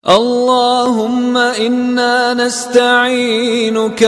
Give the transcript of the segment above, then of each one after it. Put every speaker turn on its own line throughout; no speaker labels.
اللهم إنا نستعينك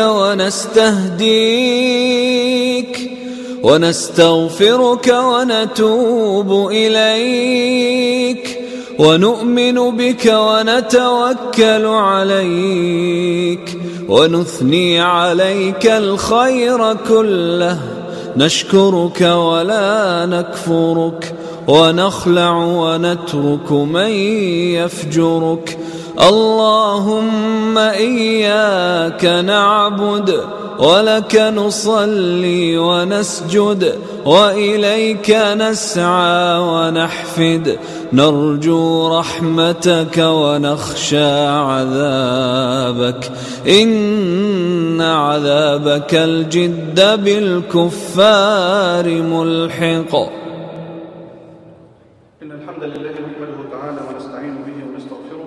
ونستهديك ونستغفرك ونتوب إليك ونؤمن بك ونتوكل عليك ونثني عليك الخير كله نشكرك ولا نكفرك ونخلع ونترك من يفجرك اللهم إياك نعبد ولك نصلي ونسجد وإليك نسعى ونحفد نرجو رحمتك ونخشى عذابك إن عذابك الجد بالكفار ملحق
إن الحمد لله نحمده تعالى ونستعين به ونستغفره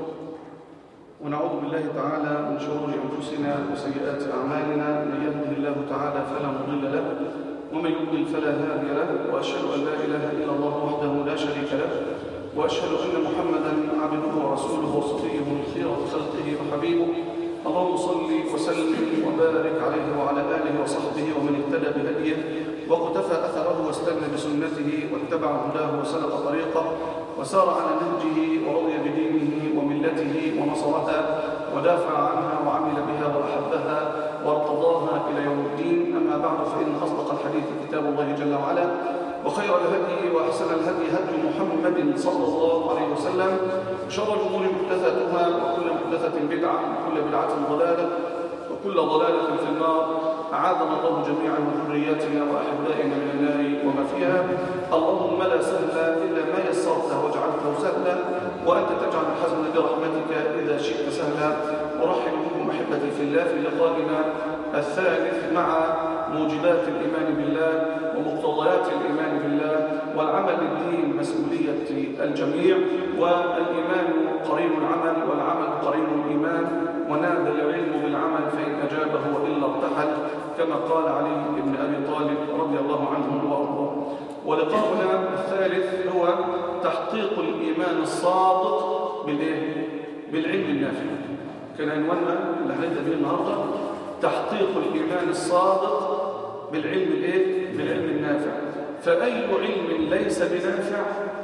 ونعوذ بالله تعالى من شرور أنفسنا وسيئات أعمالنا من يهده الله تعالى فلا مضل له ومن يضلل فلا هادي له وأشهد أن لا إله إلا الله وحده لا شريك له وأشهد أن محمدا عبده ورسوله وصفيه من خيرة خلقه وحبيبه اللهم صل وسلم وبارك عليه وعلى آله وصحبه ومن اهتدى بهديه واقتفى أثره واستنى بسنته واتبع هداه وسلك طريقه وسار على نهجه ورضي بدينه وملته ونصرها ودافع عنها وعمل بها وأحبها وارتضاها إلى يوم الدين أما بعد فإن أصدق الحديث كتاب الله جل وعلا وخير الهدي وأحسن الهدي هدي محمد صلى الله عليه وسلم شر الأمور محدثاتها وكل محدثة بدعة وكل بدعة ضلالة وكل ضلالة في النار أعاذنا الله جميعا وذرياتنا وأحبائنا من النار وما فيها اللهم لا سهل إلا ما يسرته وجعلته سهلا وأنت تجعل الحزن برحمتك إذا شئت سهلا أرحب بكم أحبتي في الله في لقائنا الثالث مع موجبات الإيمان بالله ومقتضيات الإيمان بالله والعمل بالدين مسؤولية الجميع والإيمان قرين العمل والعمل قرين الإيمان ونادى العلم بالعمل فإن أجابه وإلا ارتحل كما قال علي بن أبي طالب رضي الله عنه وأرضاه ولقاؤنا الثالث هو تحقيق الإيمان الصادق بالإيه؟ بالعلم النافع كان عنواننا اللي هنبدأ به النهارده تحقيق الإيمان الصادق بالعلم الإيه؟ بالعلم النافع فأي علم ليس بنافع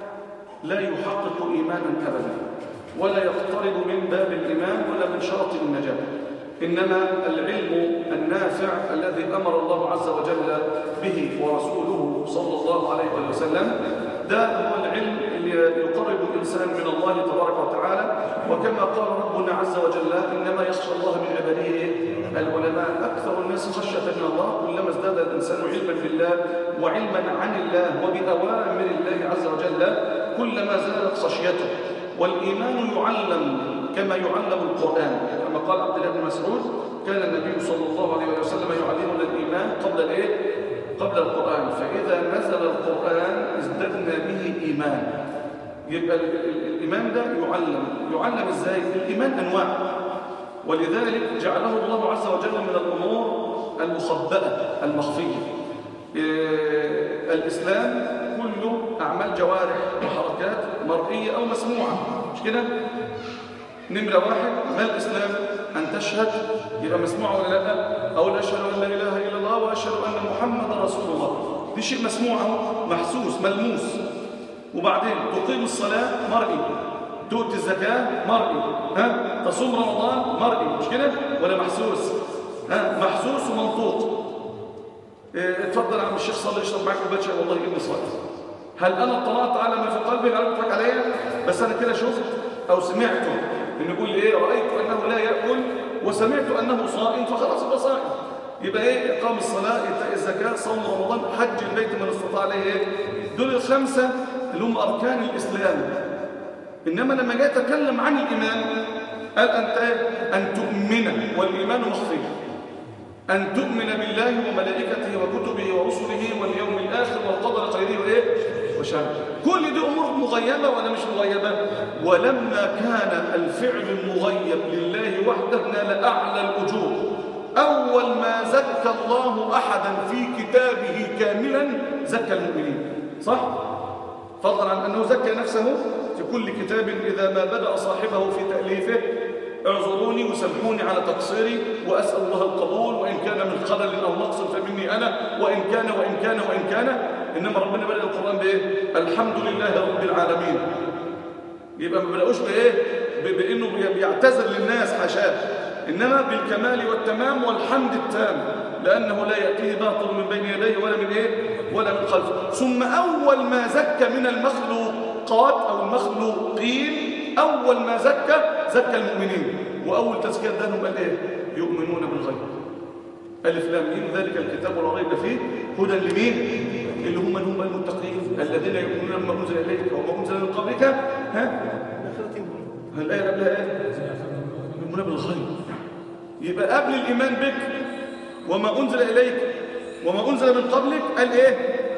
لا يحقق إيمانا أبدا ولا يقترب من باب الإيمان ولا من شرط النجاة إنما العلم النافع الذي أمر الله عز وجل به ورسوله صلى الله عليه وسلم ده هو العلم اللي يقرب الإنسان من الله تبارك وتعالى وكما قال ربنا عز وجل إنما يخشى الله من عباده العلماء أكثر الناس خشية من الله كلما ازداد الإنسان علما بالله وعلما عن الله وبأوامر الله عز وجل كلما زادت خشيته والإيمان يعلم كما يعلم القرآن كما قال عبد الله بن مسعود كان النبي صلى الله عليه وسلم يعلمنا الإيمان قبل الإيه؟ قبل القرآن فإذا نزل القرآن ازددنا به إيمان يبقى الإيمان ده يعلم يعلم إزاي؟ الإيمان أنواع ولذلك جعله الله عز وجل من الأمور المخبأة المخفية إيه الإسلام كله أعمال جوارح وحركات مرئية أو مسموعة مش كده؟ نمرة واحد ما الإسلام؟ أن تشهد يبقى مسموعة ولا لا؟ أقول أشهد أن لا إله إلا الله وأشهد أن محمد رسول الله دي شيء مسموع محسوس ملموس وبعدين تقيم الصلاة مرئي تؤتي الزكاة مرئي ها تصوم رمضان مرئي مش كده ولا محسوس ها محسوس ومنطوق اه اتفضل يا عم الشيخ صلي اشرب معاك كوبايه شاي والله اني صائم هل انا اطلعت على ما في قلبي هل اضحك عليا بس انا كده شفت او سمعت ان يقول ايه رايت انه لا ياكل وسمعت انه صائم فخلاص يبقى صائم يبقى ايه اقام الصلاه ايتاء الزكاه صوم رمضان حج البيت من استطاع عليه ايه دول الخمسه اللي هم اركان الاسلام إنما لما جاء يتكلم عن الإيمان قال أنت أن تؤمن والإيمان مخفي أن تؤمن بالله وملائكته وكتبه ورسله واليوم الآخر والقدر خيره وإيه؟ وشره كل دي أمور مغيبة ولا مش مغيبة ولما كان الفعل المغيب لله وحده نال أعلى الأجور أول ما زكى الله أحدا في كتابه كاملا زكى المؤمنين صح؟ فضلا عن أنه زكى نفسه في كل كتاب إذا ما بدأ صاحبه في تأليفه اعذروني وسامحوني على تقصيري واسال الله القبول وان كان من خلل او نقص فمني انا وان كان وان كان وان كان انما ربنا بدا القران بايه الحمد لله رب العالمين يبقى ما بلاقوش بايه ب- بانه بي- بيعتذر للناس حاشاه انما بالكمال والتمام والحمد التام لانه لا ياتيه باطل من بين يديه ولا من ايه ولا من خلفه ثم اول ما زكى من المخلوقات او المخلوقين اول ما زكى زكى المؤمنين واول تزكيه لهم قال ايه يؤمنون بالغيب ألف لام ميم ذلك الكتاب لا ريب فيه هدى لمين؟ اللي هم من هم المتقين الذين يؤمنون بما أنزل إليك وما أنزل من قبلك ها؟ الآية قبلها إيه؟ يؤمنون بالغيب يبقى قبل الإيمان بك وما أنزل إليك وما أنزل من قبلك قال إيه؟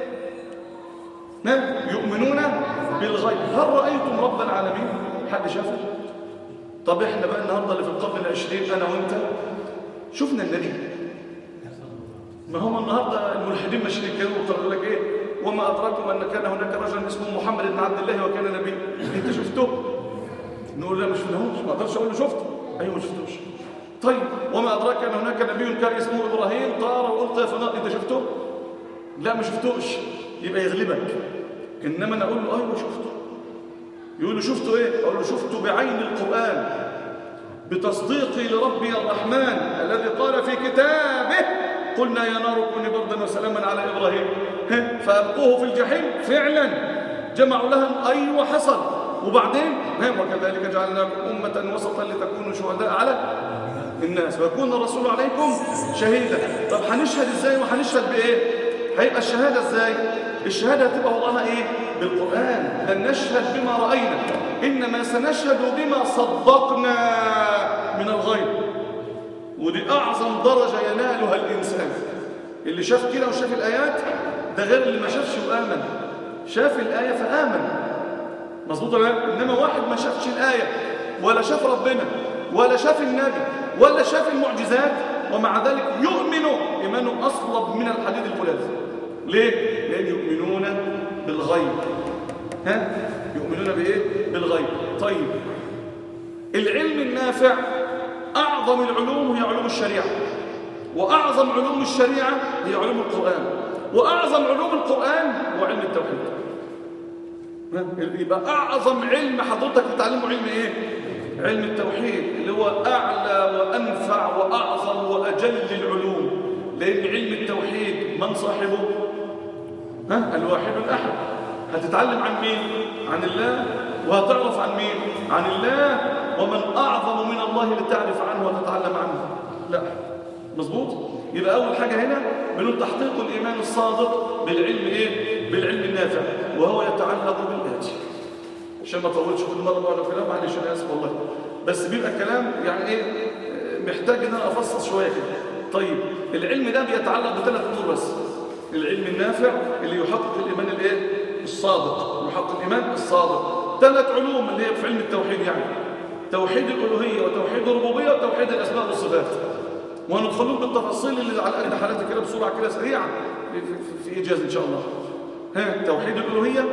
ها؟ يؤمنون بالغيب هل رأيتم رب العالمين؟ حد شافه؟ طب احنا بقى النهارده اللي في القرن العشرين انا وانت شفنا النبي ما هم النهارده الملحدين ماشيين يتكلموا ويقول لك ايه وما ادراكم ان كان هناك رجل اسمه محمد بن عبد الله وكان نبي انت شفته نقول لا ما شفناهوش ما اقدرش اقول له شفته ايوه ما شفتوش طيب وما ادراك ان هناك نبي كان اسمه ابراهيم طار والقي في النار انت شفته لا ما شفتوش يبقى يغلبك انما انا اقول له ايوه شفته يقول له شفته ايه اقول له شفته بعين القران بتصديقي لربي الرحمن الذي قال في كتابه قلنا يا نار كوني بردا وسلاما على ابراهيم ها، فالقوه في الجحيم فعلا جمعوا لها ايوه حصل وبعدين ها، وكذلك جعلناكم امه وسطا لتكونوا شهداء على الناس ويكون الرسول عليكم شهيدا طب هنشهد ازاي وهنشهد بايه هيبقى الشهاده ازاي الشهاده هتبقى وضعها ايه بالقران لن نشهد بما راينا انما سنشهد بما صدقنا من الغيب ودي اعظم درجه ينالها الانسان اللي شاف كده وشاف الايات ده غير اللي ما شافش وامن شاف الايه فامن مظبوط ولا لا؟ انما واحد ما شافش الايه ولا شاف ربنا ولا شاف النبي ولا شاف المعجزات ومع ذلك يؤمن ايمانه اصلب من الحديد الفولاذ ليه لان يؤمنون بالغيب ها يؤمنون بايه بالغيب طيب العلم النافع اعظم العلوم هي علوم الشريعه واعظم علوم الشريعه هي علوم القران واعظم علوم القران هو علم التوحيد يبقى اعظم علم حضرتك بتتعلمه علم ايه علم التوحيد اللي هو اعلى وانفع واعظم واجل العلوم لان علم التوحيد من صاحبه ها الواحد الاحد هتتعلم عن مين عن الله وهتعرف عن مين عن الله ومن اعظم من الله لتعرف عنه وتتعلم عنه لا مظبوط يبقى اول حاجه هنا بنقول تحقيق الايمان الصادق بالعلم ايه بالعلم النافع وهو يتعلق بالاتي عشان ما اطولش كل مره بقول كلام معلش انا اسف والله بس بيبقى الكلام يعني ايه محتاج ان انا افصص شويه كده طيب العلم ده بيتعلق بثلاث امور بس العلم النافع اللي يحقق الايمان الايه الصادق يحقق الايمان الصادق ثلاث علوم اللي هي في علم التوحيد يعني توحيد الالوهيه وتوحيد الربوبيه وتوحيد الاسماء والصفات وهندخلهم بالتفاصيل اللي على قد حالاتي كده بسرعه كده سريعه في, في, في ايجاز ان شاء الله ها توحيد الالوهيه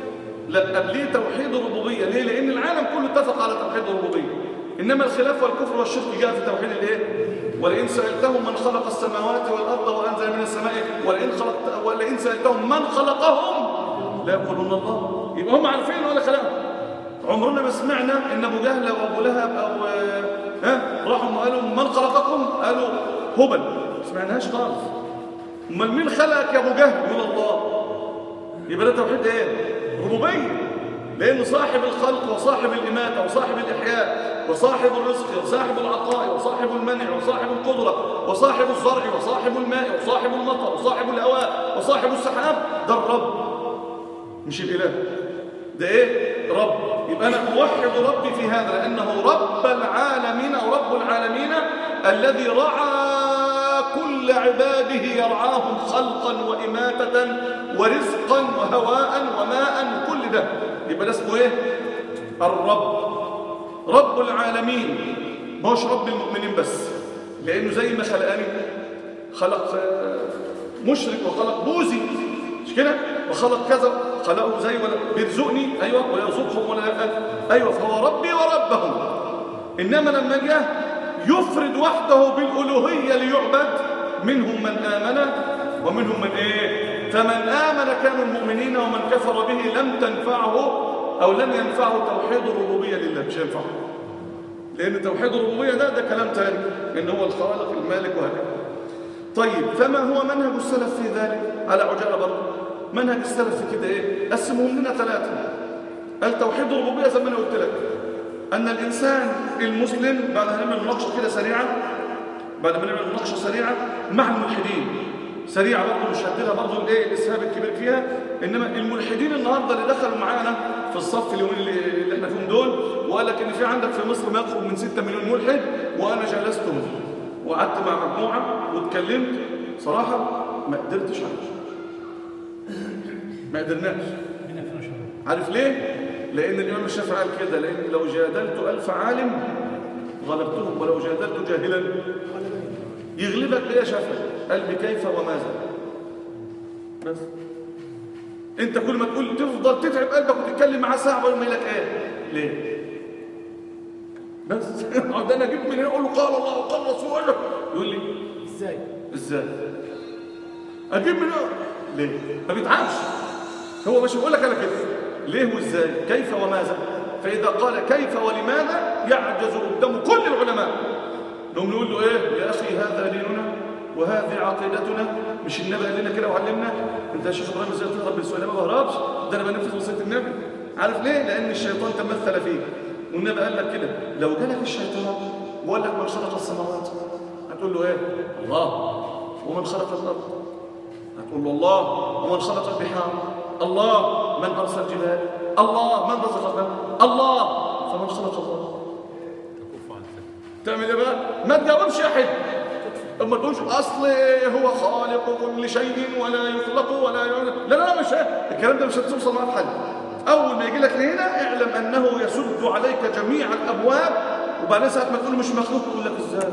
لا قبليه توحيد الربوبيه ليه لان العالم كله اتفق على توحيد الربوبيه انما الخلاف والكفر والشرك جاء في توحيد الايه ولئن سالتهم من خلق السماوات والارض وانزل من السماء ولئن خلق ولئن سالتهم من خلقهم لا يقولون الله يبقى هم عارفين ولا خلقهم عمرنا ما سمعنا ان ابو جهل او ابو لهب او ها راحوا قالوا من خلقكم قالوا هبل ما سمعناهاش خالص امال مين خلقك يا ابو جهل يقول الله يبقى ده توحيد ايه ربوبيه لأن صاحب الخلق وصاحب الإماتة وصاحب الإحياء وصاحب الرزق وصاحب العطاء وصاحب المنع وصاحب القدرة وصاحب الزرع وصاحب الماء وصاحب المطر وصاحب الهواء وصاحب السحاب ده الرب مش الإله ده إيه؟ رب يبقى أنا أوحد ربي في هذا لأنه رب العالمين أو رب العالمين الذي رعى كل عباده يرعاهم خلقا وإماتة ورزقا وهواء وماء وكل ده يبقى ده اسمه ايه الرب رب العالمين ما هوش رب المؤمنين بس لانه زي ما خلقني خلق مشرك وخلق بوذي مش كده وخلق كذا خلقه زي ولا بيرزقني ايوه ويرزقهم ولا لا ايوه فهو ربي وربهم انما لما جه يفرد وحده بالألوهية ليعبد منهم من آمن ومنهم من إيه فمن آمن كانوا المؤمنين ومن كفر به لم تنفعه أو لم ينفعه توحيد الربوبية لله مش ينفعه لأن توحيد الربوبية ده ده كلام تاني إن هو الخالق المالك وهكذا طيب فما هو منهج السلف في ذلك على عجالة برضه منهج السلف في كده إيه قسمهم لنا ثلاثة التوحيد الربوبية زي ما أنا قلت لك أن الإنسان المسلم بعد ما نعمل مناقشة كده سريعة بعد ما نعمل مناقشة سريعة مع الملحدين سريعة برضه مش هديلها برضه الايه الاسهاب الكبير فيها انما الملحدين النهارده اللي دخلوا معانا في الصف اليومين اللي, اللي احنا فيهم دول وقال لك ان في عندك في مصر ما يقرب من 6 مليون ملحد وانا جلستهم وقعدت مع مجموعه واتكلمت صراحه ما قدرتش عليه ما قدرناش عارف ليه؟ لأن الإمام الشافعي قال كده لأن لو جادلت ألف عالم غلبتهم ولو جادلت جاهلا يغلبك ليه يا شافعي؟ قال بكيف وماذا؟ بس انت كل ما تقول تفضل تتعب قلبك وتتكلم معاه ساعه ولا ما لك ايه ليه بس ده انا اجيب من هنا اقول له قال الله وقال رسوله يقول لي
ازاي
ازاي اجيب من هنا ليه ما بيتعبش هو مش بيقول لك انا كده ليه وازاي كيف وماذا فاذا قال كيف ولماذا يعجز قدام كل العلماء نقوم نقول له ايه يا اخي هذا ديننا وهذه عقيدتنا مش النبي قال لنا كده وعلمنا انت يا شيخ ابراهيم ازاي تهرب بالسؤال ما بهربش ده انا بنفذ وصيه النبي عارف ليه لان الشيطان تمثل فيه والنبي قال لك كده لو جالك الشيطان وقال لك من خلق السماوات هتقول له ايه الله ومن خلق الارض هتقول له الله ومن خلق البحار الله من ارسل الجبال الله من رزق الله فمن خلق الله تعمل ايه بقى ما تجاوبش يا حد اما تقولش اصل هو خالق كل شيء ولا يخلق ولا يعلم لا لا مش الكلام ده مش هتوصل معاه في حل اول ما يجي لك لهنا اعلم انه يسد عليك جميع الابواب وبعدين ساعه ما تقول مش مخلوق يقول لك ازاي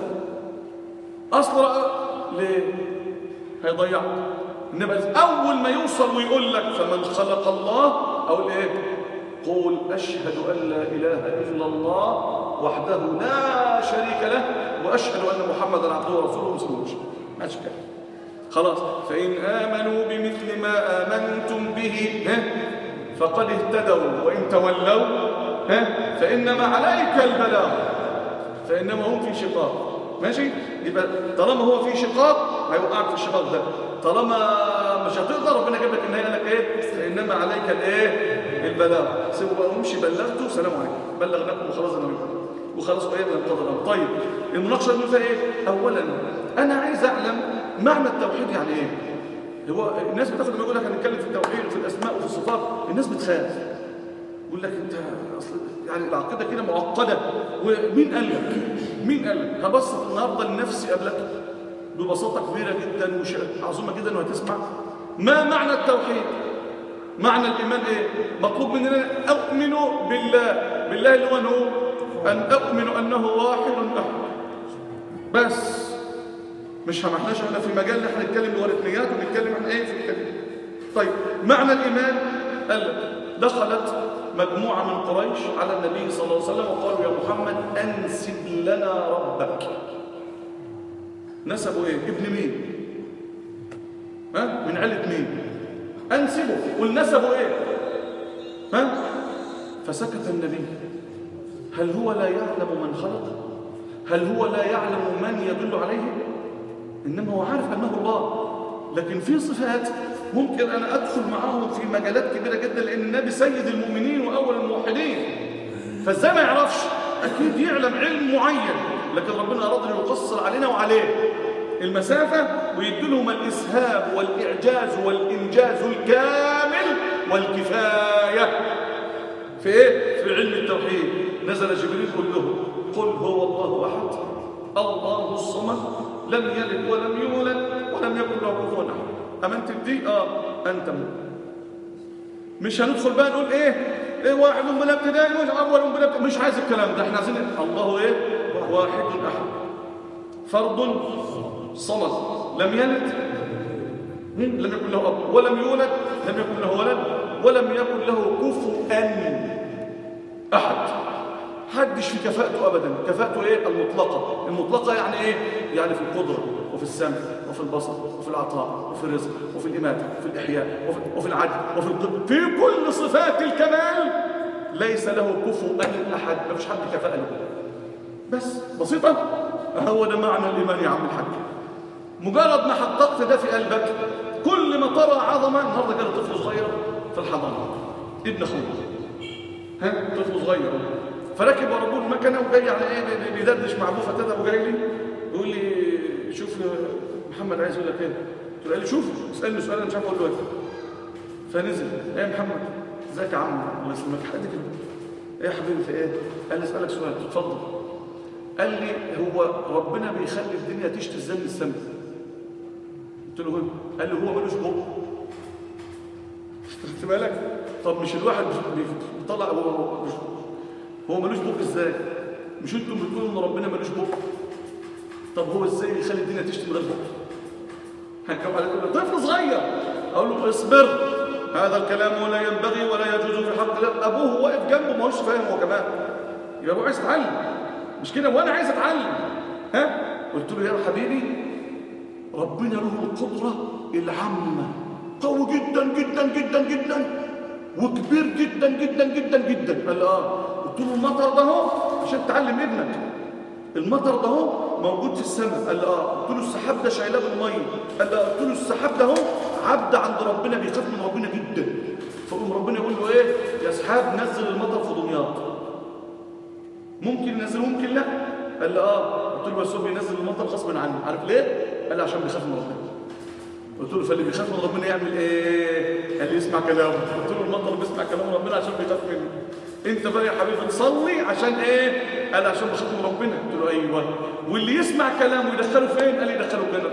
اصل ليه هيضيعك انما اول ما يوصل ويقول لك فمن خلق الله اقول ايه قول اشهد ان لا اله الا الله وحده لا شريك له واشهد ان محمدا عبده ورسوله مسلموش ماشي كده خلاص فان امنوا بمثل ما امنتم به ها فقد اهتدوا وان تولوا ها فانما عليك البلاغ فانما هم في شقاق ماشي يبقى طالما هو في شقاق هيوقعك في الشقاق ده طالما مش هتقدر ربنا جاب لك النهايه لك ايه فانما عليك الايه البلاغ سيبوا بقى امشي بلغته سلام عليكم بلغناكم وخلاص انا بكم وخلاص ايه ينتظر الامر طيب المناقشه دي فيها ايه اولا انا عايز اعلم معنى التوحيد يعني ايه هو الناس بتاخد لما يقول لك هنتكلم في التوحيد وفي الاسماء وفي الصفات الناس بتخاف يقول لك انت اصل يعني العقيده كده معقده ومين قال لك مين قال لك هبسط النهارده لنفسي قبلك ببساطه كبيره جدا وعظيمه جدا وهتسمع ما معنى التوحيد معنى الايمان ايه مطلوب مننا اؤمن بالله بالله اللي هو هو ان اؤمن انه واحد احد بس مش ما احناش احنا في مجال اللي احنا نتكلم لوارثنيات ونتكلم عن ايه في الكلام طيب معنى الايمان قال لك دخلت مجموعة من قريش على النبي صلى الله عليه وسلم وقالوا يا محمد أنسب لنا ربك نسبوا إيه؟ ابن مين؟ ها؟ من علة مين؟ أنسبوا قل نسبوا إيه؟ ها؟ فسكت النبي هل هو لا يعلم من خلق؟ هل هو لا يعلم من يدل عليه؟ إنما هو عارف أنه الله لكن في صفات ممكن أنا أدخل معاهم في مجالات كبيرة جدا لأن النبي سيد المؤمنين وأول الموحدين فإزاي ما يعرفش أكيد يعلم علم معين لكن ربنا أراد أن يقصر علينا وعليه المسافة ويدلهم الإسهاب والإعجاز والإنجاز الكامل والكفاية في إيه؟ في علم التوحيد نزل جبريل كله قل هو الله أحد الله الصمد لم يلد ولم يولد ولم يكن له كفوا احد امنت بدي اه انت مؤمن مش هندخل بقى نقول ايه ايه واحد بلا ابتدائي مش اول بلا ابتدائي مش عايز الكلام ده احنا عايزين الله ايه واحد احد فرد صمد لم يلد لم يكن له اب ولم يولد لم يكن له ولد ولم يكن له كفوا احد حدش في كفاءته ابدا كفاءته ايه المطلقه المطلقه يعني ايه يعني في القدره وفي السمع وفي البصر وفي العطاء وفي الرزق وفي الاماته وفي الاحياء وفي, وفي العدل وفي القدر في كل صفات الكمال ليس له كفوا احد ما فيش حد كفاءه له بس بسيطه هو ده معنى الايمان يا عم الحاج مجرد ما حققت ده في قلبك كل ما ترى عظمه النهارده كان طفل صغير في الحضانه ابن اخوه ها طفل صغير فركب ورا ابوه المكنه وجاي على ايه بيدردش مع ابوه فتاته ابو جاي لي يقول لي شوف محمد عايز يقول لك ايه قلت له قال لي شوف اسالني سؤال انا مش عارف اقول له ايه فنزل ايه يا محمد ازيك يا عم الله يسلمك حد كده ايه يا حبيبي في ايه قال لي اسالك سؤال اتفضل قال لي هو ربنا بيخلي الدنيا تشتي ازاي من السماء قلت له قال لي هو ملوش بق خدت بالك طب مش الواحد بيطلع هو مش هو ملوش بق ازاي مش انتم بتقولوا ان ربنا ملوش بق طب هو ازاي يخلي الدنيا تشتي من غير بق هنكم على كل طفل صغير اقول له اصبر هذا الكلام ولا ينبغي ولا يجوز في حق الله ابوه واقف جنبه ما هوش فاهم هو كمان يبقى ابوه عايز يتعلم مش كده وانا عايز اتعلم ها قلت له يا حبيبي ربنا له القدره العامه قوي جدا جدا جدا جدا وكبير جدا جدا جدا جدا قال اه قلت له المطر ده اهو عشان تعلم ابنك المطر ده اهو موجود في السماء قال اه قلت له السحاب ده شايلاه بالميه قال لا قلت له السحاب ده اهو عبد عند ربنا بيخاف من ربنا جدا فقوم ربنا يقول له ايه يا سحاب نزل المطر في دمياط ممكن ينزله ممكن لا قال لي اه قلت له بس هو بينزل المطر غصب عنه عارف ليه قال لي عشان بيخاف من ربنا قلت له فاللي بيخاف من ربنا يعمل ايه قال لي يسمع كلامه قلت له المطر بيسمع كلام ربنا عشان بيخاف منه انت بقى يا حبيبي تصلي عشان ايه قال عشان بخاف من ربنا قلت له ايوه واللي يسمع كلامه يدخله فين قال لي يدخله الجنه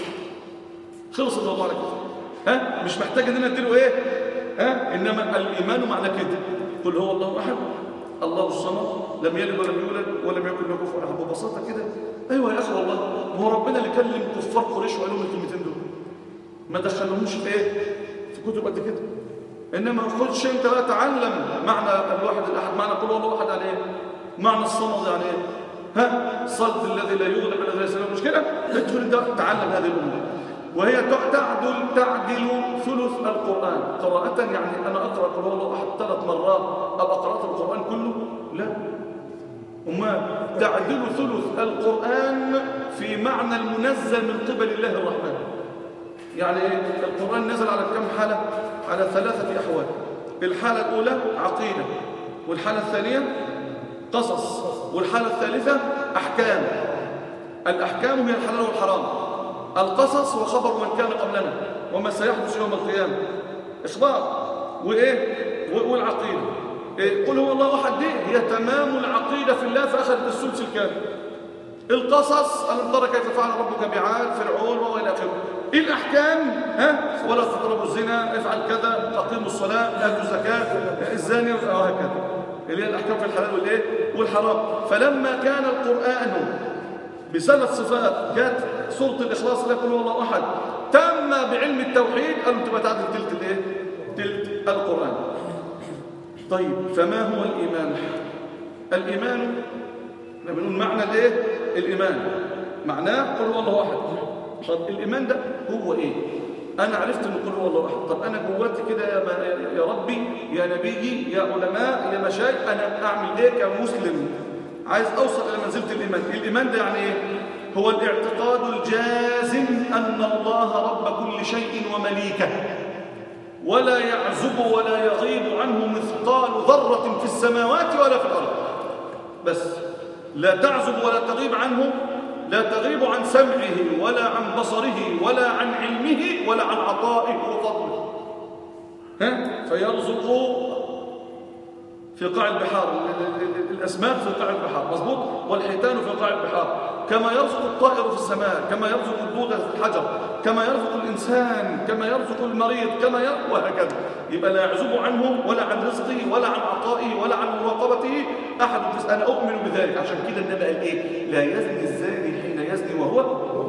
خلص الموضوع على كده ها مش محتاج ان انا اديله ايه ها انما الايمان معنى كده قل هو الله احد الله الصمد لم يلد ولم يولد ولم يكن له كفوا احد ببساطه كده ايوه يا اخي والله هو ربنا اللي كلم كفار قريش وقال لهم الكلمتين دول ما دخلهمش في ايه في كتب قد كده انما خدش انت بقى تعلم معنى الواحد الاحد معنى قل هو الله احد يعني ايه معنى الصمد يعني ايه ها الصلب الذي لا يغلب الذي ليس له مش كده ادخل انت تعلم هذه الامور وهي تعدل تعدل ثلث القرآن قراءة يعني أنا أقرأ قل هو الله أحد ثلاث مرات أبقى قرأت القرآن كله لا وما تعدل ثلث القرآن في معنى المنزل من قبل الله الرحمن يعني القرآن نزل على كم حالة على ثلاثة أحوال الحالة الأولى عقيدة والحالة الثانية قصص والحالة الثالثة أحكام الأحكام هي الحلال والحرام القصص هو خبر من كان قبلنا وما سيحدث يوم القيامة إخبار وإيه والعقيدة إيه؟ قل هو الله أحد دي هي تمام العقيدة في الله فأخذت السدس الكامل القصص ألم ترى كيف فعل ربك بعاد فرعون وإلى آخره الأحكام ها ولا تقربوا الزنا افعل كذا أقيموا الصلاة آتوا الزكاة الزاني وهكذا اللي هي الأحكام في الحلال والإيه والحرام فلما كان القرآن بثلاث صفات جاءت سورة الإخلاص لا يقول الله أحد تم بعلم التوحيد قالوا تبقى تعدل تلت الإيه تلت القرآن طيب فما هو الإيمان الإيمان احنا بنقول معنى الايه الايمان معناه قل هو الله احد طب الايمان ده هو ايه انا عرفت ان قل هو الله احد طب انا جواتي كده يا, يا ربي يا نبيي يا علماء يا مشايخ انا اعمل ايه كمسلم عايز اوصل الى منزله الايمان الايمان ده يعني ايه هو الاعتقاد الجازم ان الله رب كل شيء ومليكه ولا يعزب ولا يغيب عنه مثقال ذره في السماوات ولا في الارض بس لا تعزب ولا تغيب عنه لا تغيب عن سمعه ولا عن بصره ولا عن علمه ولا عن عطائه وفضله ها فيرزق في قاع البحار الأسماك في قاع البحار مظبوط والحيتان في قاع البحار كما يرزق الطائر في السماء كما يرزق الدودة في الحجر كما يرزق الإنسان كما يرزق المريض كما يرزق وهكذا يبقى لا يعزب عنه ولا عن رزقه ولا عن عطائه ولا عن مراقبته أحد في أنا أؤمن بذلك عشان كده النبي قال إيه لا يزني الزاني حين يزني وهو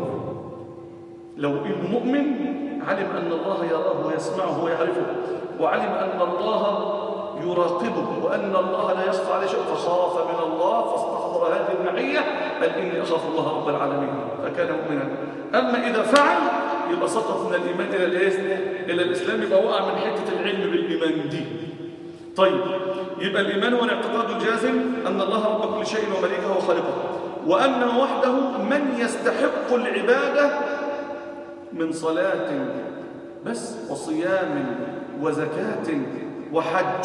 لو المؤمن علم أن الله يراه ويسمعه ويعرفه وعلم أن الله يراقبه وأن الله لا يخفى عليه شيء فخاف من الله فاستحضر هذه المعية قال إني أخاف الله رب العالمين فكان مؤمنا أما إذا فعل يبقى سقط من الإيمان إلى الإيه؟ إلى الإسلام يبقى وقع من حتة العلم بالإيمان دي طيب يبقى الإيمان هو الاعتقاد الجازم أن الله رب كل شيء ومليكه وخالقه وأنه وحده من يستحق العبادة من صلاة بس وصيام وزكاة وحج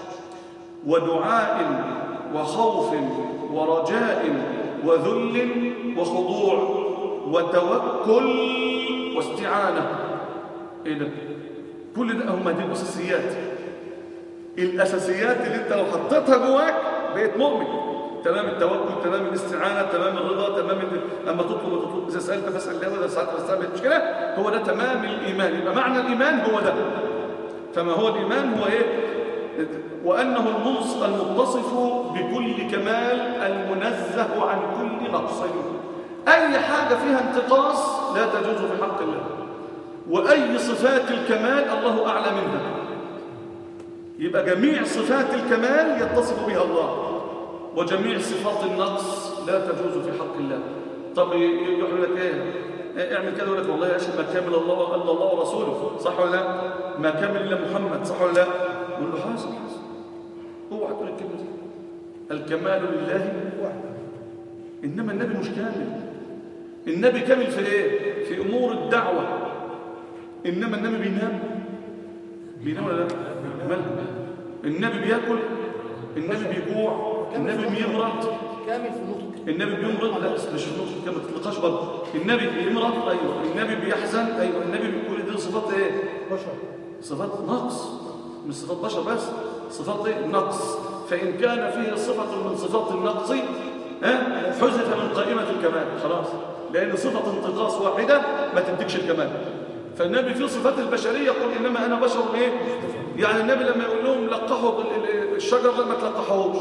ودعاء وخوف ورجاء وذل وخضوع وتوكل واستعانة ايه ده كل ده هم دي الاساسيات الاساسيات اللي انت لو حطيتها جواك بقيت مؤمن تمام التوكل تمام الاستعانه تمام الرضا تمام ال... اما تطلب وتطلب اذا سالت فاسال الله واذا سالت فاسال مش كده هو ده تمام الايمان يبقى معنى الايمان هو ده فما هو الايمان هو ايه وانه المنص المتصف بكل كمال المنزه عن كل نقص اي حاجه فيها انتقاص لا تجوز في حق الله واي صفات الكمال الله اعلى منها يبقى جميع صفات الكمال يتصف بها الله وجميع صفات النقص لا تجوز في حق الله طب يقول لك ايه اعمل كده يقول لك والله يا اخي ما كامل الله الا الله ورسوله صح ولا لا ما كامل الا محمد صح ولا لا يقول له حاسب حاسب اوعى تقول الكلمه دي الكمال لله وحده انما النبي مش كامل النبي كامل في ايه في امور الدعوه انما النبي بينام بينام ولا لا مال النبي بياكل النبي بيجوع النبي بيمرض
كامل في نطق
النبي بيمرض لا مش في نطق كما تطلقاش برضه النبي بيمرض ايوه النبي بيحزن ايوه النبي بيقول دي صفات ايه
بشر
صفات نقص مش صفات بشر بس صفات ايه نقص فان كان فيه صفه من صفات النقص ها حذف من قائمه الكمال خلاص لان صفه انتقاص واحده ما تديكش الكمال فالنبي في صفات البشريه يقول انما انا بشر ايه يعني النبي لما يقول لهم لقحوا الشجر ما تلقحوش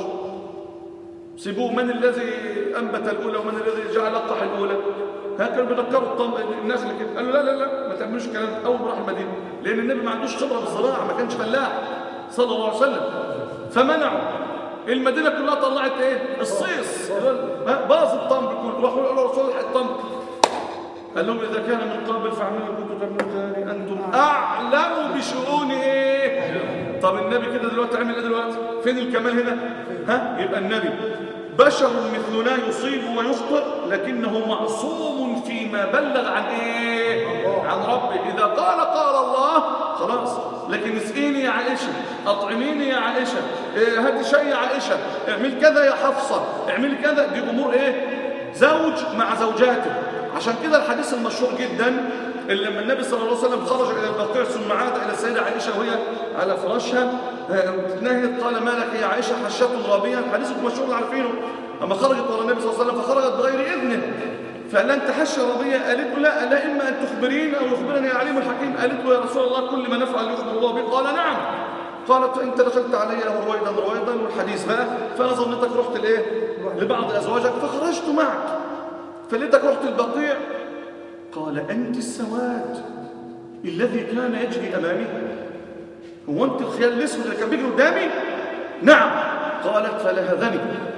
سيبوه من الذي انبت الاولى ومن الذي جعل لقح الاولى ها كانوا بينكروا الطم النخل كده قالوا لا لا لا ما تعملوش الكلام ده اول ما راح المدينه لان النبي ما عندوش خبره بالزراعه ما كانش فلاح صلى الله عليه وسلم فمنعوا المدينه كلها طلعت ايه الصيص باظ الطنب كله راحوا يقولوا رسول الله الطنب قال لهم اذا كان من قبل فاعملوا كنتم تعملوا ثاني انتم اعلم بشؤون ايه طب النبي كده دلوقتي عمل ايه دلوقتي فين الكمال هنا ها يبقى النبي بشر مثلنا يصيب ويخطئ لكنه معصوم فيما بلغ عن ايه عن ربه اذا قال قال الله خلاص لكن اسقيني يا عائشه اطعميني يا عائشه إيه هاتي شيء يا عائشه اعمل كذا يا حفصه اعملي كذا دي امور ايه زوج مع زوجاته عشان كده الحديث المشهور جدا اللي لما النبي صلى الله عليه وسلم خرج الى البقيع ثم عاد الى السيده عائشه وهي على فراشها نهيت قال ما لك يا عائشه حشاه رابيه الحديث المشهور عارفينه اما خرجت ورا النبي صلى الله عليه وسلم فخرجت بغير اذنه فلن تحشى رابيه قالت له لا لا اما ان تخبرين او يخبرني يا عليم الحكيم قالت له يا رسول الله كل ما نفعل يخبر الله به قال نعم قالت فانت دخلت علي رويدا رويدا والحديث بقى فانا ظنيتك رحت لايه لبعض ازواجك فخرجت معك فليتك رحت البقيع قال أنت السواد الذي كان يجري أمامي هو أنت الخيال الأسود اللي كان بيجري قدامي نعم قالت فلهذني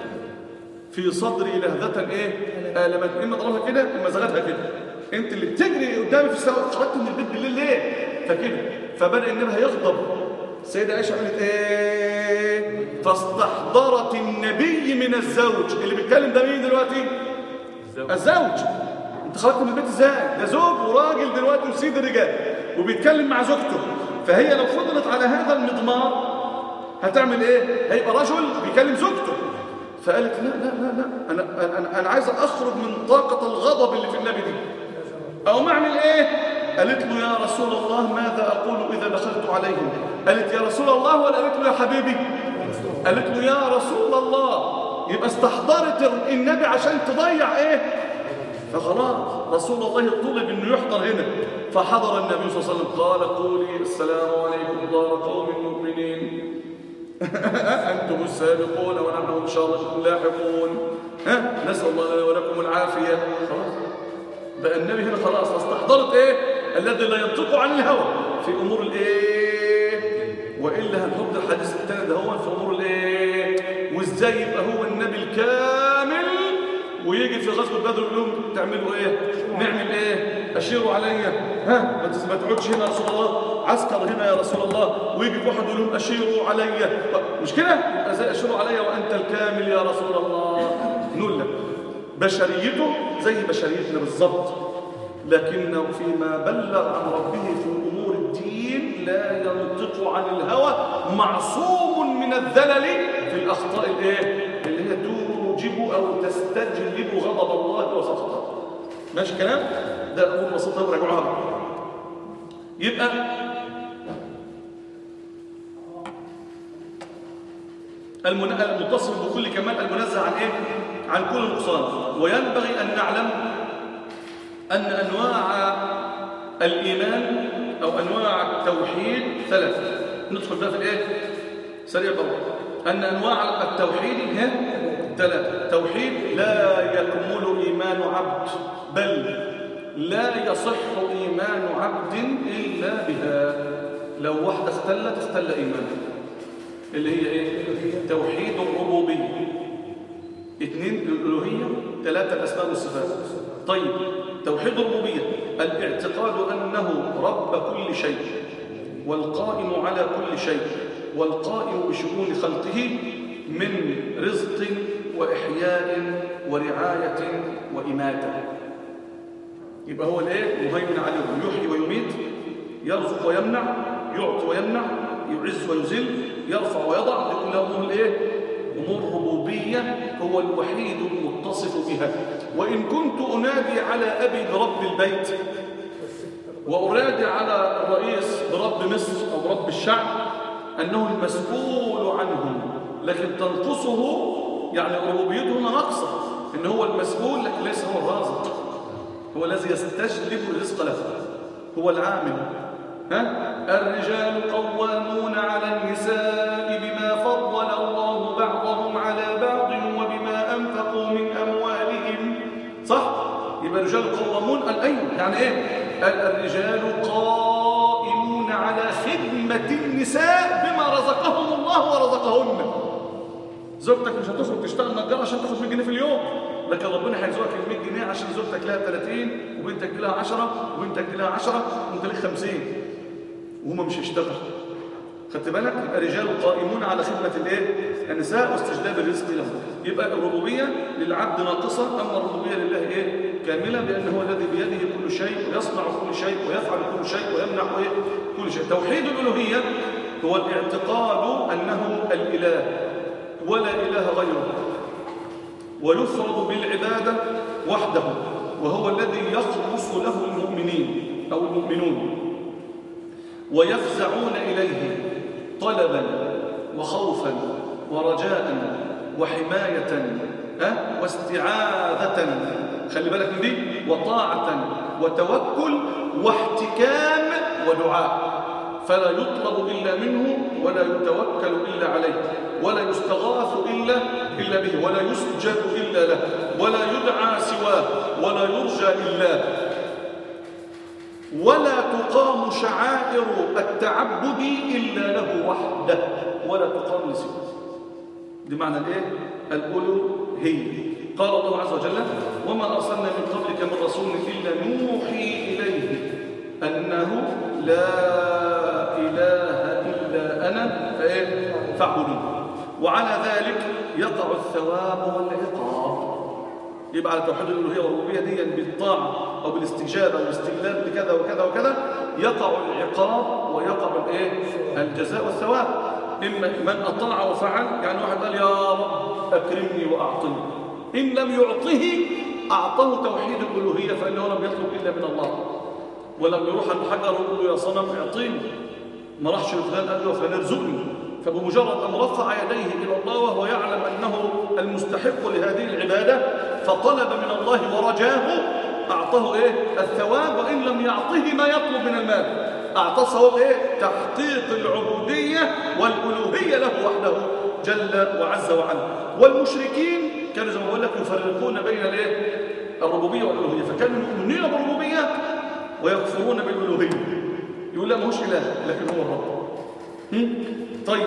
في صدري لهذة ايه آلمت إما ضربها كده إما زغتها كده أنت اللي بتجري قدامي في السواد خرجت من البيت بالليل ليه فكده فبدأ النبي هيغضب السيدة عائشة عملت ايه فاستحضرت النبي من الزوج اللي بيتكلم ده مين دلوقتي الزوج انت خرجت من البيت ازاي ده زوج وراجل دلوقتي وسيد الرجال وبيتكلم مع زوجته فهي لو فضلت على هذا المضمار هتعمل ايه هيبقى رجل بيكلم زوجته فقالت لا لا لا لا انا انا انا عايز اخرج من طاقه الغضب اللي في النبي دي او اعمل ايه قالت له يا رسول الله ماذا اقول اذا دخلت عليهم قالت يا رسول الله ولا قالت له يا حبيبي قالت له يا رسول الله يبقى استحضرت النبي عشان تضيع ايه فخلاص رسول الله طلب انه يحضر هنا فحضر النبي صلى الله عليه وسلم قال قولي السلام عليكم دار قوم مؤمنين انتم السابقون ونحن ان شاء الله بكم لاحقون ها نسال الله لنا ولكم العافيه خلاص بقى النبي هنا خلاص استحضرت ايه الذي لا ينطق عن الهوى في امور الايه والا هنحط الحديث الثاني ده هو في امور الايه وازاي يبقى هو النبي الكامل ويجي في غزوه بدر يقول لهم تعملوا ايه نعمل ايه اشيروا عليا ها ما تس- ما تقعدش هنا يا رسول الله عسكر هنا يا رسول الله ويجي واحد يقول لهم اشيروا عليا مش كده يبقى زي اشيروا عليا وانت الكامل يا رسول الله نقول لك بشريته زي بشريتنا بالظبط لكنه فيما بلغ عن ربه في امور الدين لا ينطق عن الهوى معصوم من الذلل في الاخطاء الايه اللي هي توجب او تستجلب غضب الله وسخطه ماشي كلام ده امور بسيطه وراجعوها بقى. يبقى المن- المتصف بكل كمال المنزه عن ايه عن كل نقصان وينبغي ان نعلم أن أنواع الإيمان أو أنواع التوحيد ثلاثة ندخل بقى في الإيه؟ سريع طبعا أن أنواع التوحيد هي ثلاثة توحيد لا يكمل إيمان عبد بل لا يصح إيمان عبد إلا بها لو واحدة اختلت اختل إيمانه اللي هي إيه؟ توحيد الربوبية اثنين الألوهية ثلاثة الأسماء والصفات طيب توحيد الربوبية الاعتقاد أنه رب كل شيء والقائم على كل شيء والقائم بشؤون خلقه من رزق وإحياء ورعاية وإماتة يبقى هو الايه مهيمن عليهم يحيي ويميت يرزق ويمنع يعطي ويمنع يعز ويذل يرفع ويضع دي كلها امور الايه امور ربوبيه هو الوحيد المتصف بها وان كنت انادي على ابي برب البيت وانادي على الرئيس برب مصر او برب الشعب انه المسؤول عنهم لكن تنقصه يعني ربوبيته هنا ناقصه ان هو المسؤول لكن ليس هو الرازق هو الذي يستجلب الرزق له هو العامل ها الرجال قوامون على النساء بما فضل الله بعضهم على بعض وبما انفقوا من اموالهم صح يبقى الرجال قوامون قال ايوه يعني ايه قال الرجال قائمون على خدمه النساء بما رزقهم الله ورزقهن زوجتك مش هتخرج تشتغل نجار عشان تاخد 100 جنيه في اليوم لكن ربنا هيرزقك ال 100 جنيه عشان زوجتك لها 30 وبنتك لها 10 وبنتك لها 10 وانت لك 50 وهم مش هيشتغل خدت بالك يبقى رجال قائمون على خدمه الايه النساء واستجلاب الرزق لهم يبقى الربوبيه للعبد ناقصه اما الربوبيه لله ايه كامله لان هو الذي بيده كل شيء ويصنع كل شيء ويفعل كل شيء ويمنع ايه كل شيء توحيد الالوهيه هو الاعتقاد انه الاله ولا اله غيره ويفرض بالعبادة وحده وهو الذي يخلص له المؤمنين أو المؤمنون ويفزعون إليه طلبا وخوفا ورجاء وحماية أه؟ واستعاذة خلي بالك من دي وطاعة وتوكل واحتكام ودعاء فلا يطلب إلا منه ولا يتوكل إلا عليه ولا يستغاث إلا, إلا به ولا يسجد إلا له ولا يدعى سواه ولا يرجى إلا ولا تقام شعائر التعبد إلا له وحده ولا تقام لسواه دي معنى الايه الألوهية قال الله عز وجل وما أرسلنا من قبلك من رسول إلا نوحي إليه أنه لا إله إلا أنا فإيه فاعبدون وعلى ذلك يقع الثواب والعقاب يبقى على توحيد الالوهيه والربوبيه دي بالطاعه او بالاستجابه والاستجلاب لكذا وكذا وكذا يقع العقاب ويقع الايه الجزاء والثواب اما من اطاع وفعل يعني واحد قال يا رب اكرمني واعطني ان لم يعطه اعطاه توحيد الالوهيه فانه لم يطلب الا من الله ولم يروح عند حجر ويقول له يا صنم اعطيني ما راحش لفلان قال له فلان ارزقني فبمجرد أن رفع يديه إلى الله وهو يعلم أنه المستحق لهذه العبادة فطلب من الله ورجاه أعطاه إيه؟ الثواب وإن لم يعطه ما يطلب من المال أعطاه ثواب إيه؟ تحقيق العبودية والألوهية له وحده جل وعز وعلا والمشركين كانوا زي ما بقول لك يفرقون بين الإيه؟ الربوبية والألوهية فكانوا يؤمنون بالربوبية ويكفرون بالألوهية يقول لا ماهوش إله لكن هو الرب هم؟ طيب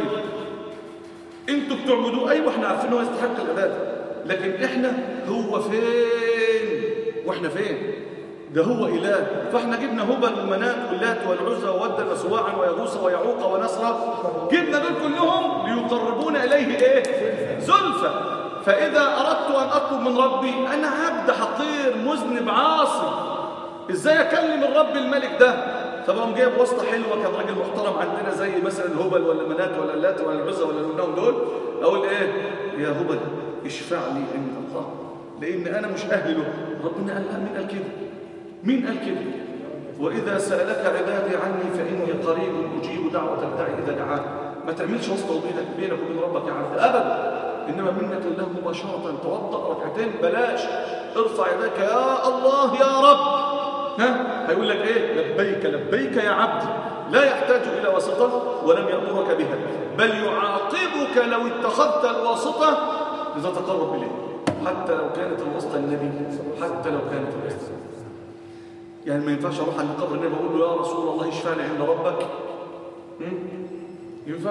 انتوا بتعبدوه ايوه احنا عارفين انه يستحق العباده لكن احنا هو فين واحنا فين ده هو اله فاحنا جبنا هبل ومنات واللات والعزى وودا وسواعا ويغوص ويعوق ونصرا جبنا دول كلهم ليقربونا اليه ايه زلفى فاذا اردت ان اطلب من ربي انا عبد حقير مذنب عاصي ازاي اكلم الرب الملك ده فبقوم جايب واسطه حلوه كان راجل محترم عندنا زي مثلا هبل ولا منات ولا اللات ولا العزى ولا اللي دول اقول ايه يا هبل اشفع لي عند الله لان انا مش اهل له ربنا قال مين قال كده مين قال كده واذا سالك عبادي عني فاني قريب اجيب دعوه الداعي اذا دعان ما تعملش واسطه بينك بينك وبين ربك يا عبد ابدا انما منك لله مباشره توضا ركعتين بلاش ارفع يدك يا الله يا رب ها هيقول لك ايه لبيك لبيك يا عبدي لا يحتاج الى واسطه ولم يامرك بها بل يعاقبك لو اتخذت الواسطه اذا تقرب اليه حتى لو كانت الواسطه النبي حتى لو كانت الواسطه يعني ما ينفعش اروح عند قبر النبي اقول له يا رسول الله اشفع لي عند ربك هم؟ ينفع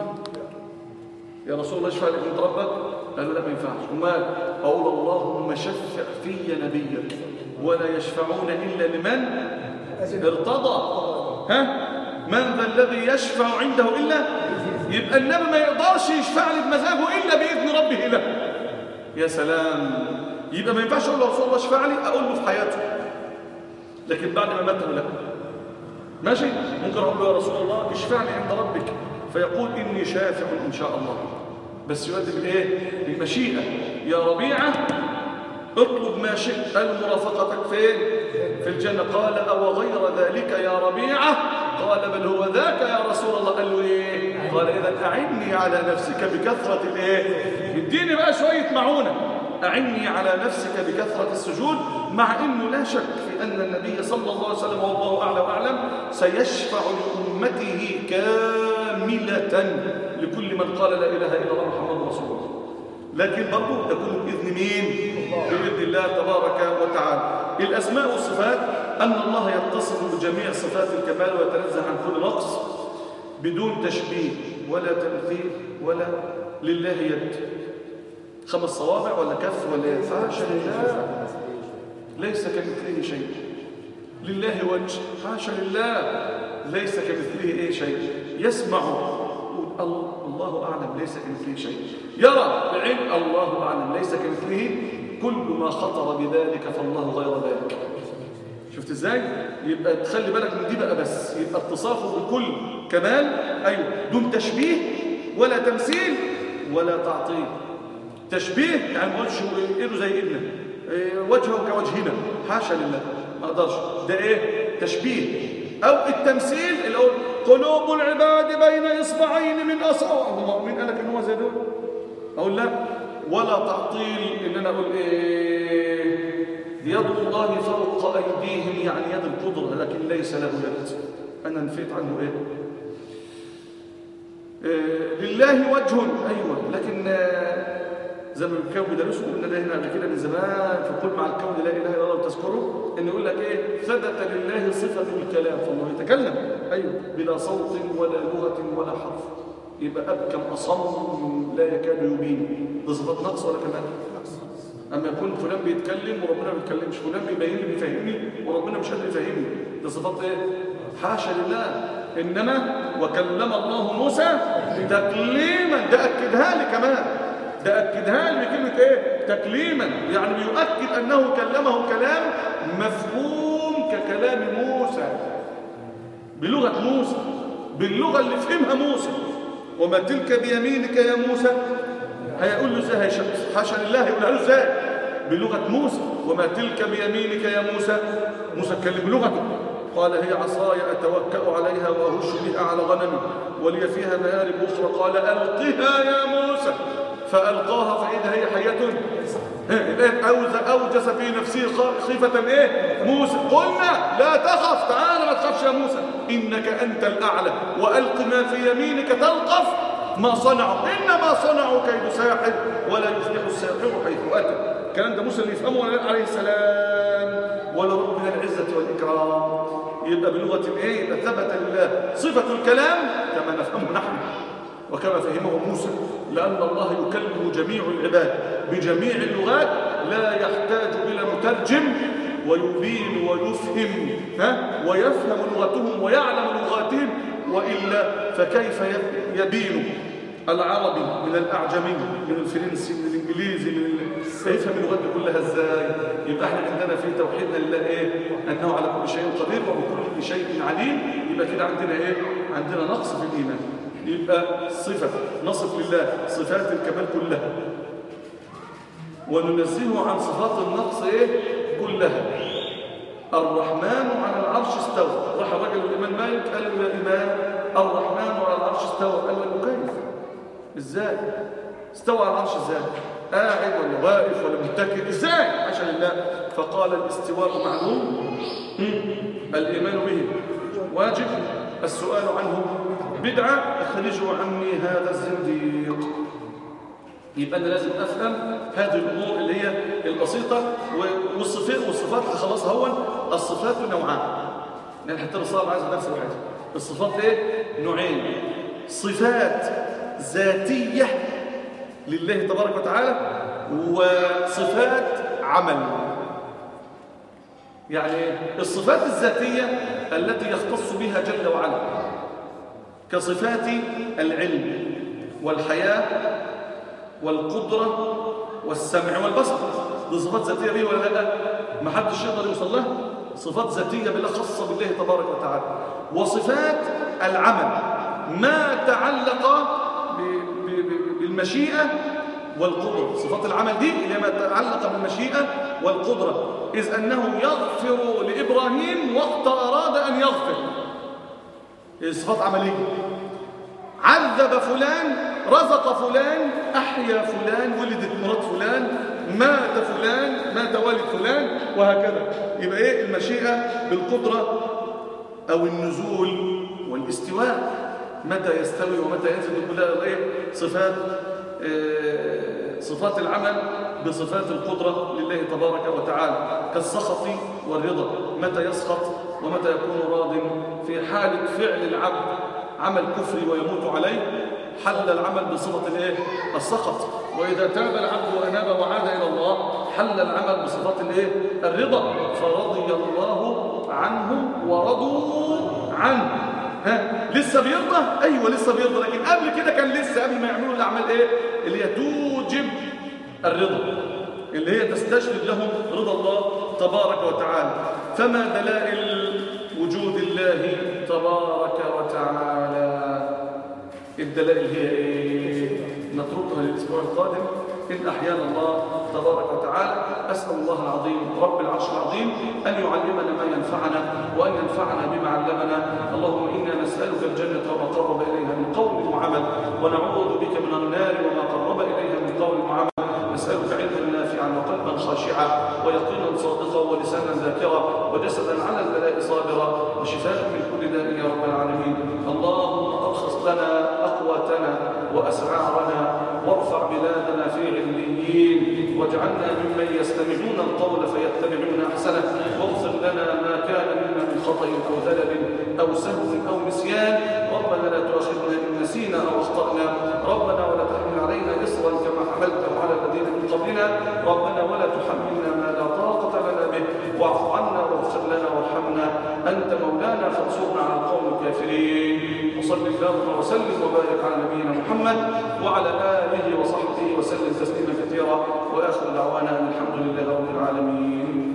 يا رسول الله اشفع لي عند ربك قال له لا ما ينفعش امال اقول اللهم شفع في نبيك ولا يشفعون الا لمن ارتضى ها من ذا الذي يشفع عنده الا يبقى النبي ما يقدرش يشفع لي بمزاجه الا باذن ربه له يا سلام يبقى ما ينفعش اقول له رسول الله اشفع لي اقول له في حياته لكن بعد ما مات لا ماشي ممكن اقول له يا رسول الله اشفع لي عند ربك فيقول اني شافع ان شاء الله بس يؤدي بالايه بالمشيئه يا ربيعه اطلب ما شئت المرافقتك فين في الجنه قال او غير ذلك يا ربيعه قال بل هو ذاك يا رسول الله قال له ايه قال اذا اعني على نفسك بكثره الايه اديني بقى شويه معونه أعني على نفسك بكثرة السجود مع أنه لا شك في أن النبي صلى الله عليه وسلم والله أعلى وأعلم سيشفع لأمته كاملة لكل من قال لا إله إلا الله محمد رسول الله لكن برضو تكون بإذن مين؟ بإذن الله تبارك وتعالى الأسماء والصفات أن الله يتصف بجميع صفات الكمال ويتنزه عن كل نقص بدون تشبيه ولا تمثيل ولا لله يد خمس صوابع ولا كف ولا يد حاشا لله ليس كمثله شيء لله وجه حاشا لله ليس كمثله ايه شيء يسمع الله اعلم ليس كمثله شيء يرى بعين الله اعلم ليس كمثله كل ما خطر بذلك فالله غير ذلك شفت ازاي يبقى تخلي بالك من دي بقى بس يبقى اتصافه بكل كمال ايوه دون تشبيه ولا تمثيل ولا تعطيل تشبيه يعني ما قلتش ايده زي ايدنا إيه وجهه كوجهنا حاشا لله ما اقدرش ده ايه تشبيه او التمثيل اللي هو قلوب العباد بين اصبعين من اصابع مين قال لك ان هو زي دول اقول لا ولا تعطيل ان انا اقول ايه يد الله فوق ايديهم يعني يد القدره لكن ليس له يد انا نفيت عنه ايه إيه لله وجه ايوه لكن زي ما الكون بيدرسوا قلنا ده هنا قبل كده من زمان فقل مع الكون لا اله الا الله وتذكره ان يقول لك ايه ثبت لله صفه الكلام فالله يتكلم ايوه بلا صوت ولا لغه ولا حرف يبقى ابكم اصم لا يكاد يبين ده صفات نقص ولا كمال اما يكون فلان بيتكلم وربنا ما بيتكلمش فلان بيبين لي بيفهمني وربنا مش قادر يفهمني ده صفات ايه حاشا لله انما وكلم الله موسى تكليما ده اكدها لي كمان ده أكدها لي بكلمة إيه؟ تكليما يعني بيؤكد أنه كلمه كلام مفهوم ككلام موسى بلغة موسى باللغة اللي فهمها موسى وما تلك بيمينك يا موسى هيقول له ازاي حاشا لله يقولها له ازاي بلغة موسى وما تلك بيمينك يا موسى موسى اتكلم بلغته قال هي عصاي أتوكأ عليها وأهش بها على غنمي ولي فيها مآرب أخرى قال ألقها يا موسى فألقاها فإذا هي حية الآن أوجس في نفسه خيفة إيه؟ موسى قلنا لا تخف تعال ما تخافش يا موسى إنك أنت الأعلى وألق ما في يمينك تلقف ما صنعوا إنما صنعوا كيد ساحر ولا يفلح الساحر حيث أتى الكلام ده موسى اللي يفهمه عليه السلام ولربنا العزة والإكرام يبقى بلغة الايه يبقى ثبت لله صفة الكلام كما نفهمه نحن وكما فهمه موسى لأن الله يكلم جميع العباد بجميع اللغات لا يحتاج إلى مترجم ويبين ويفهم ها ويفهم لغتهم ويعلم لغاتهم وإلا فكيف يبين العربي من الأعجمي من الفرنسي من الإنجليزي من ال... يفهم اللغات دي كلها إزاي يبقى احنا عندنا في توحيدنا لله إيه أنه على كل شيء قدير وبكل شيء عليم يبقى كده عندنا إيه عندنا نقص في الإيمان يبقى صفة نصف لله صفات الكمال كلها وننزهه عن صفات النقص إيه كلها الرحمن على العرش استوى راح الرجل الإمام مالك قال له يا إمام الرحمن على العرش استوى قال له كيف ازاي استوى على العرش ازاي قاعد ولا واقف ولا متكئ ازاي عشان الله فقال الاستواء معلوم الايمان به واجب السؤال عنه بدعه اخرجوا عني هذا الزنديق يبقى انا لازم افهم هذه الامور اللي هي البسيطه والصفات والصفات خلاص هون الصفات نوعان لان حتى الرسول عايز نفس الحاجه الصفات ايه نوعين صفات ذاتية لله تبارك وتعالى وصفات عمل يعني الصفات الذاتية التي يختص بها جل وعلا كصفات العلم والحياة والقدرة والسمع والبصر دي صفات ذاتية به ولا لا ما حدش يقدر يوصل لها صفات ذاتية بالله خاصة بالله تبارك وتعالى وصفات العمل ما تعلق بالمشيئة والقدرة صفات العمل دي اللي ما تتعلق بالمشيئة والقدرة إذ أنه يغفر لإبراهيم وقت أراد أن يغفر صفات عملية عذب فلان رزق فلان أحيا فلان ولدت مرات فلان مات فلان مات والد فلان وهكذا يبقى إيه المشيئة بالقدرة أو النزول والاستواء متى يستوي ومتى ينزل كلها ايه صفات إيه صفات العمل بصفات القدرة لله تبارك وتعالى كالسخط والرضا متى يسخط ومتى يكون راض في حالة فعل العبد عمل كفري ويموت عليه حل العمل بصفة الايه السخط وإذا تاب العبد وأناب وعاد إلى الله حل العمل بصفات الايه الرضا فرضي الله عنهم ورضوا عنه ها لسه بيرضى ايوه لسه بيرضى لكن قبل كده كان لسه قبل ما يعملوا الاعمال ايه اللي هي توجب الرضا اللي هي تستجلب لهم رضا الله تبارك وتعالى فما دلائل وجود الله تبارك وتعالى الدلائل هي ايه نتركها للاسبوع القادم إن أحيانا الله تبارك وتعالى أسأل الله العظيم رب العرش العظيم أن يعلمنا ما ينفعنا وأن ينفعنا بما علمنا اللهم إنا نسألك الجنة وما قرب إليها من قول وعمل ونعوذ بك من النار وما قرب إليها من قول وعمل نسألك علما نافعا وقلبا خاشعا ويقينا صادقا ولسانا ذاكرا وجسدا على البلاء صابرا وشفاء من كل داء يا رب العالمين اللهم أرخص لنا أقواتنا وأسعارنا وارفع بلادنا في عليين واجعلنا ممن يستمعون القول فيتبعون أحسنه واغفر لنا ما كان منا من خطأ أو ذلل أو سهو أو نسيان ربنا لا تؤاخذنا إن نسينا أو أخطأنا ربنا ولا تحمل علينا إصرا كما حملته على الذين من قبلنا ربنا ولا تحملنا ما لا طاقة لنا به واعف عنا واغفر لنا وارحمنا أنت مولانا فانصرنا على القوم الكافرين وصل اللهم وسلم وبارك على نبينا محمد وعلى آله وصحبه وسلم تسليما كثيرا وآخر دعوانا الحمد لله رب العالمين